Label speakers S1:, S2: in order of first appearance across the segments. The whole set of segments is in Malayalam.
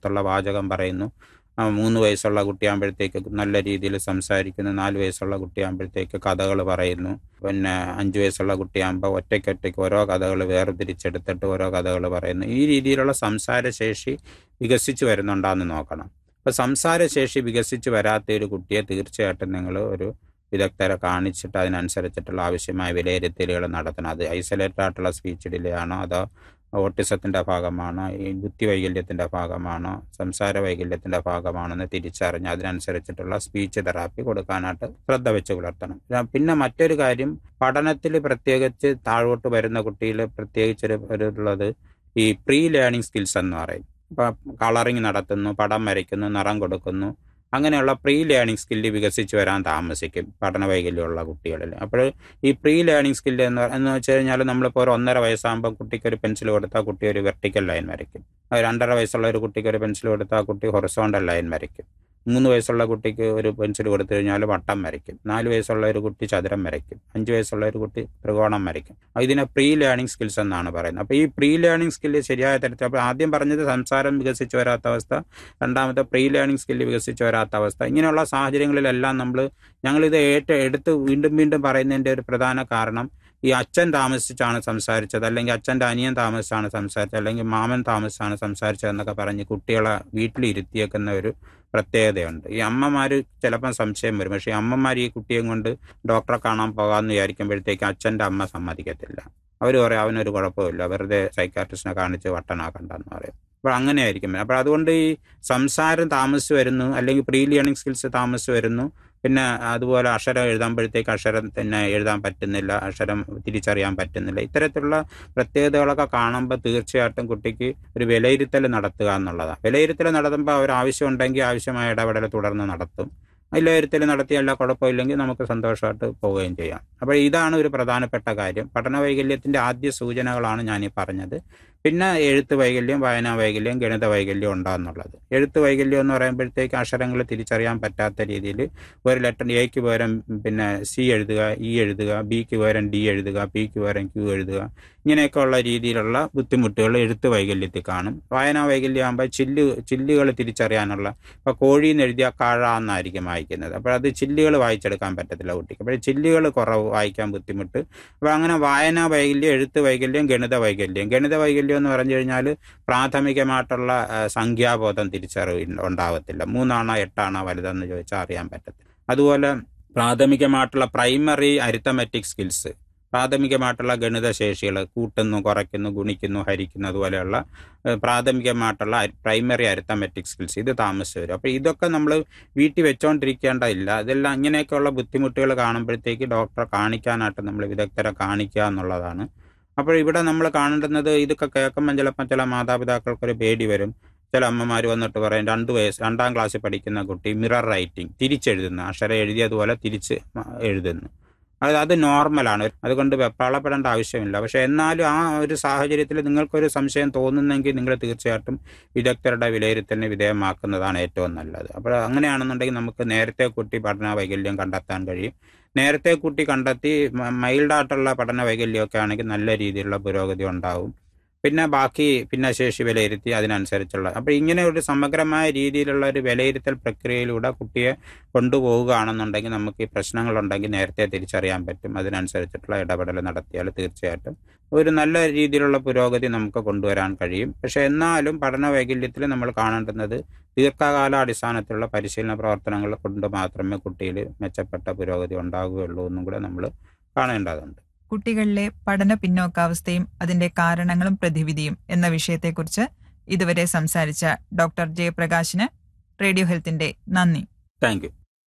S1: അതിനകത്തുള്ള വാചകം പറയുന്നു ആ, മൂന്ന് വയസ്സുള്ള കുട്ടിയാകുമ്പോഴത്തേക്ക് നല്ല രീതിയിൽ സംസാരിക്കുന്നു നാല് വയസ്സുള്ള കുട്ടിയാകുമ്പോഴത്തേക്ക് കഥകൾ പറയുന്നു പിന്നെ അഞ്ച് വയസ്സുള്ള കുട്ടിയാകുമ്പോൾ ഒറ്റയ്ക്കൊറ്റയ്ക്ക് ഓരോ കഥകൾ വേർതിരിച്ചെടുത്തിട്ട് ഓരോ കഥകൾ പറയുന്നു ഈ രീതിയിലുള്ള സംസാരശേഷി വികസിച്ച് വരുന്നുണ്ടാന്ന് നോക്കണം അപ്പോൾ സംസാരശേഷി വികസിച്ച് വരാത്ത ഒരു കുട്ടിയെ തീർച്ചയായിട്ടും നിങ്ങൾ ഒരു വിദഗ്ധരെ കാണിച്ചിട്ട് അതിനനുസരിച്ചിട്ടുള്ള ആവശ്യമായ വിലയിരുത്തലുകൾ നടത്തണം അത് ഐസൊലേറ്റഡ് ആയിട്ടുള്ള സ്പീച്ച് ഡിലേ ആണോ അതോ ഓട്ടിസത്തിൻ്റെ ഭാഗമാണോ ഈ ബുദ്ധി വൈകല്യത്തിൻ്റെ ഭാഗമാണോ സംസാര വൈകല്യത്തിൻ്റെ ഭാഗമാണോ എന്ന് തിരിച്ചറിഞ്ഞ് അതിനനുസരിച്ചിട്ടുള്ള സ്പീച്ച് തെറാപ്പി കൊടുക്കാനായിട്ട് ശ്രദ്ധ വെച്ച് പുലർത്തണം ര- പിന്നെ മറ്റൊരു കാര്യം പഠനത്തിൽ പ്രത്യേകിച്ച് താഴോട്ട് വരുന്ന കുട്ടിയിൽ പ്രത്യേകിച്ചൊരു ഒരു ഉള്ളത് ഈ പ്രീ ലേണിംഗ് സ്കിൽസ് എന്ന് പറയും ഇപ്പം കളറിങ് നടത്തുന്നു പടം വരയ്ക്കുന്നു നിറം കൊടുക്കുന്നു അങ്ങനെയുള്ള പ്രീ ലേണിംഗ് സ്കില്ല് വികസിച്ച് വരാൻ താമസിക്കും പഠന വൈകല്യമുള്ള കുട്ടികളിൽ അപ്പോൾ ഈ പ്രീ ലേണിംഗ് സ്കില്ല് എന്ന് പറ- എന്ന് വെച്ച് കഴിഞ്ഞാൽ നമ്മളിപ്പോൾ ഒരു ഒന്നര വയസ്സാകുമ്പോൾ കുട്ടിക്ക് ഒരു പെൻസിൽ കൊടുത്താൽ കുട്ടി ഒരു വെർട്ടിക്കൽ ലൈൻ വരയ്ക്കും അത് രണ്ടര വയസ്സുള്ള ഒരു കുട്ടിക്ക് ഒരു പെൻസിൽ കൊടുത്താൽ കുട്ടി ഹൊറിസോണ്ടൽ ലൈൻ വരയ്ക്കും മൂന്ന് വയസ്സുള്ള കുട്ടിക്ക് ഒരു പെൻസിൽ കൊടുത്തു കഴിഞ്ഞാൽ വട്ടം വരയ്ക്കും നാല് വയസ്സുള്ള ഒരു കുട്ടി ചതുരം വരയ്ക്കും അഞ്ച് വയസ്സുള്ള ഒരു കുട്ടി ത്രികോണം വരയ്ക്കും അത് ഇതിനെ പ്രീ ലേണിംഗ് സ്കിൽസ് എന്നാണ് പറയുന്നത് അപ്പോൾ ഈ പ്രീ ലേണിംഗ് സ്കില്ല് ശരിയായ തരത്തിൽ അപ്പോൾ ആദ്യം പറഞ്ഞത് സംസാരം വികസിച്ച് വരാത്ത അവസ്ഥ രണ്ടാമത്തെ പ്രീ ലേണിംഗ് സ്കില്ല് വികസിച്ച് വരാത്ത അവസ്ഥ ഇങ്ങനെയുള്ള സാഹചര്യങ്ങളിലെല്ലാം നമ്മൾ ഞങ്ങളിത് ഏറ്റ എടുത്ത് വീണ്ടും വീണ്ടും പറയുന്നതിൻ്റെ ഒരു പ്രധാന കാരണം ഈ അച്ഛൻ താമസിച്ചാണ് സംസാരിച്ചത് അല്ലെങ്കിൽ അച്ഛൻ്റെ അനിയൻ താമസിച്ചാണ് സംസാരിച്ചത് അല്ലെങ്കിൽ മാമൻ താമസിച്ചാണ് സംസാരിച്ചത് എന്നൊക്കെ പറഞ്ഞ് കുട്ടികളെ വീട്ടിലിരുത്തിയേക്കുന്ന ഒരു പ്രത്യേകതയുണ്ട് ഈ അമ്മമാർ ചിലപ്പം സംശയം വരും പക്ഷേ ഈ അമ്മമാർ ഈ കുട്ടിയും കൊണ്ട് ഡോക്ടറെ കാണാൻ പോകാമെന്ന് വിചാരിക്കുമ്പോഴത്തേക്ക് അച്ഛൻ്റെ അമ്മ സമ്മതിക്കത്തില്ല അവർ പറയും അവനൊരു കുഴപ്പമില്ല വെറുതെ സൈക്കാട്രിസ്റ്റിനെ കാണിച്ച് വട്ടനാക്കണ്ടെന്ന് പറയും അപ്പോൾ അങ്ങനെ ആയിരിക്കും അപ്പോൾ അതുകൊണ്ട് ഈ സംസാരം താമസിച്ച് വരുന്നു അല്ലെങ്കിൽ പ്രീ ലേണിംഗ് സ്കിൽസ് താമസിച്ച് വരുന്നു പിന്നെ അതുപോലെ അക്ഷരം എഴുതുമ്പോഴത്തേക്ക് അക്ഷരം തന്നെ എഴുതാൻ പറ്റുന്നില്ല അക്ഷരം തിരിച്ചറിയാൻ പറ്റുന്നില്ല ഇത്തരത്തിലുള്ള പ്രത്യേകതകളൊക്കെ കാണുമ്പോൾ തീർച്ചയായിട്ടും കുട്ടിക്ക് ഒരു വിലയിരുത്തൽ നടത്തുക എന്നുള്ളതാണ് വിലയിരുത്തൽ നടത്തുമ്പോൾ അവർ ആവശ്യമുണ്ടെങ്കിൽ ആവശ്യമായ ഇടപെടൽ തുടർന്ന് നടത്തും വിലയിരുത്തൽ നടത്തിയല്ല കുഴപ്പമില്ലെങ്കിൽ നമുക്ക് സന്തോഷമായിട്ട് പോവുകയും ചെയ്യാം അപ്പോൾ ഇതാണ് ഒരു പ്രധാനപ്പെട്ട കാര്യം പഠന വൈകല്യത്തിൻ്റെ ആദ്യ സൂചനകളാണ് ഞാൻ ഈ പറഞ്ഞത് പിന്നെ എഴുത്ത് വൈകല്യം വായനാ വൈകല്യം ഗണിത വൈകല്യം ഉണ്ടാകുന്നുള്ളത് എഴുത്ത് വൈകല്യം എന്ന് പറയുമ്പോഴത്തേക്ക് അക്ഷരങ്ങൾ തിരിച്ചറിയാൻ പറ്റാത്ത രീതിയിൽ ഒരു ലെറ്റർ എക്ക് പകരം പിന്നെ സി എഴുതുക ഇ എഴുതുക ബിക്ക് പകരം ഡി എഴുതുക പിക്ക് പകരം ക്യൂ എഴുതുക ഇങ്ങനെയൊക്കെ ഉള്ള രീതിയിലുള്ള ബുദ്ധിമുട്ടുകൾ എഴുത്ത് വൈകല്യത്തിൽ കാണും വായനാ വൈകല്യം ആകുമ്പോൾ ചില്ല് ചില്ലുകൾ തിരിച്ചറിയാനുള്ള ഇപ്പോൾ കോഴിന്ന് എഴുതിയ കാഴ എന്നായിരിക്കും വായിക്കുന്നത് അപ്പോൾ അത് ചില്ലുകൾ വായിച്ചെടുക്കാൻ പറ്റത്തില്ല കുട്ടിക്ക് അപ്പോൾ ചില്ലുകൾ കുറവ് വായിക്കാൻ ബുദ്ധിമുട്ട് അപ്പോൾ അങ്ങനെ വായനാ വൈകല്യം എഴുത്ത് വൈകല്യം ഗണിത വൈകല്യം ഗണിത വൈകല്യം എന്ന് പറഞ്ഞു കഴിഞ്ഞാൽ പ്രാഥമികമായിട്ടുള്ള ആ, സംഖ്യാബോധം തിരിച്ചറിവ് ഉണ്ടാവത്തില്ല മൂന്നാണോ എട്ടാണോ വലുതെന്ന് ചോദിച്ചാൽ അറിയാൻ പറ്റത്തില്ല അതുപോലെ പ്രാഥമികമായിട്ടുള്ള പ്രൈമറി അരിത്തമെറ്റിക് സ്കിൽസ് പ്രാഥമികമായിട്ടുള്ള ഗണിത ശേഷികൾ കൂട്ടുന്നു കുറയ്ക്കുന്നു ഗുണിക്കുന്നു ഹരിക്കുന്നു അതുപോലെയുള്ള ഏഹ്, പ്രാഥമികമായിട്ടുള്ള പ്രൈമറി അരിത്തമെറ്റിക് സ്കിൽസ് ഇത് താമസിച്ച് വരും അപ്പോൾ ഇതൊക്കെ നമ്മൾ വീട്ടിൽ വെച്ചോണ്ടിരിക്കേണ്ടതില്ല ഇതെല്ലാം ഇങ്ങനെയൊക്കെയുള്ള ബുദ്ധിമുട്ടുകൾ കാണുമ്പോഴത്തേക്ക് ഡോക്ടറെ കാണിക്കാനായിട്ട് നമ്മൾ വിദഗ്ധരെ കാണിക്കുക എന്നുള്ളതാണ് അപ്പോൾ ഇവിടെ നമ്മൾ കാണേണ്ടുന്നത് ഇതൊക്കെ കേൾക്കുമ്പോൾ ചിലപ്പോൾ ചില മാതാപിതാക്കൾക്കൊരു പേടി വരും ചില അമ്മമാർ വന്നിട്ട് പറയും രണ്ട് വയസ്സ് രണ്ടാം ക്ലാസ്സിൽ പഠിക്കുന്ന കുട്ടി മിറർ റൈറ്റിംഗ് തിരിച്ചെഴുതുന്നു അക്ഷരം എഴുതിയതുപോലെ തിരിച്ച് മ- എഴുതുന്നു അത് അത് നോർമലാണ് അതുകൊണ്ട് വെപ്രാളപ്പെടേണ്ട ആവശ്യമില്ല പക്ഷെ എന്നാലും ആ ഒരു സാഹചര്യത്തിൽ നിങ്ങൾക്കൊരു സംശയം തോന്നുന്നെങ്കിൽ നിങ്ങൾ തീർച്ചയായിട്ടും വിദഗ്ധരുടെ വിലയിരുത്തലിന് വിധേയമാക്കുന്നതാണ് ഏറ്റവും നല്ലത് അപ്പോൾ അങ്ങനെയാണെന്നുണ്ടെങ്കിൽ നമുക്ക് നേരത്തെ കുട്ടി പഠന വൈകല്യം കണ്ടെത്താൻ കഴിയും നേരത്തെ കുട്ടി കണ്ടെത്തി മൈൽഡായിട്ടുള്ള പഠന വൈകല്യമൊക്കെ ആണെങ്കിൽ നല്ല രീതിയിലുള്ള പുരോഗതി ഉണ്ടാവും പിന്നെ ബാക്കി ഭിന്നശേഷി വിലയിരുത്തി അതിനനുസരിച്ചുള്ള അപ്പോൾ ഇങ്ങനെ ഒരു സമഗ്രമായ രീതിയിലുള്ള ഒരു വിലയിരുത്തൽ പ്രക്രിയയിലൂടെ കുട്ടിയെ കൊണ്ടുപോവുകയാണെന്നുണ്ടെങ്കിൽ നമുക്ക് ഈ പ്രശ്നങ്ങളുണ്ടെങ്കിൽ നേരത്തെ തിരിച്ചറിയാൻ പറ്റും അതിനനുസരിച്ചിട്ടുള്ള ഇടപെടൽ നടത്തിയാൽ തീർച്ചയായിട്ടും ഒരു നല്ല രീതിയിലുള്ള പുരോഗതി നമുക്ക് കൊണ്ടുവരാൻ കഴിയും പക്ഷെ എന്നാലും പഠന വൈകല്യത്തിൽ നമ്മൾ കാണേണ്ടുന്നത് ദീർഘകാല അടിസ്ഥാനത്തിലുള്ള പരിശീലന പ്രവർത്തനങ്ങൾ കൊണ്ട് മാത്രമേ കുട്ടിയിൽ മെച്ചപ്പെട്ട പുരോഗതി ഉണ്ടാവുകയുള്ളൂ എന്നും കൂടെ നമ്മൾ കാണേണ്ടതുണ്ട്
S2: കുട്ടികളിലെ പഠന പിന്നോക്കാവസ്ഥയും അതിന്റെ കാരണങ്ങളും പ്രതിവിധിയും എന്ന വിഷയത്തെക്കുറിച്ച് ഇതുവരെ സംസാരിച്ച ഡോക്ടർ ജയപ്രകാശിന് റേഡിയോ ഹെൽത്തിന്റെ നന്ദി
S1: താങ്ക് യു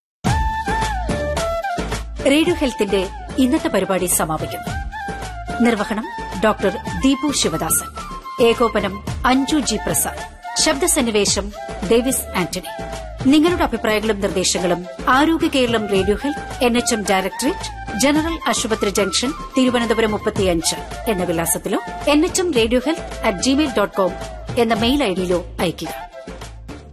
S3: റേഡിയോ ഹെൽത്തിന്റെ ഇന്നത്തെ പരിപാടി സമാപിക്കുന്നു നിർവഹണം ഡോക്ടർ ദീപു ശിവദാസൻ ഏകോപനം അഞ്ജു ജി പ്രസാദ് ശബ്ദസന്നിവേശം ഡേവിസ് ആന്റണി നിങ്ങളുടെ അഭിപ്രായങ്ങളും നിർദ്ദേശങ്ങളും Arogya Keralam radio health N H M directorate general ആശുപത്രി ജംഗ്ഷൻ തിരുവനന്തപുരം മുപ്പത്തിയഞ്ച് എന്ന വിലാസത്തിലോ N H M radio health at Gmail dot com എന്ന മെയിൽ ഐഡിയിലോ അയയ്ക്കുക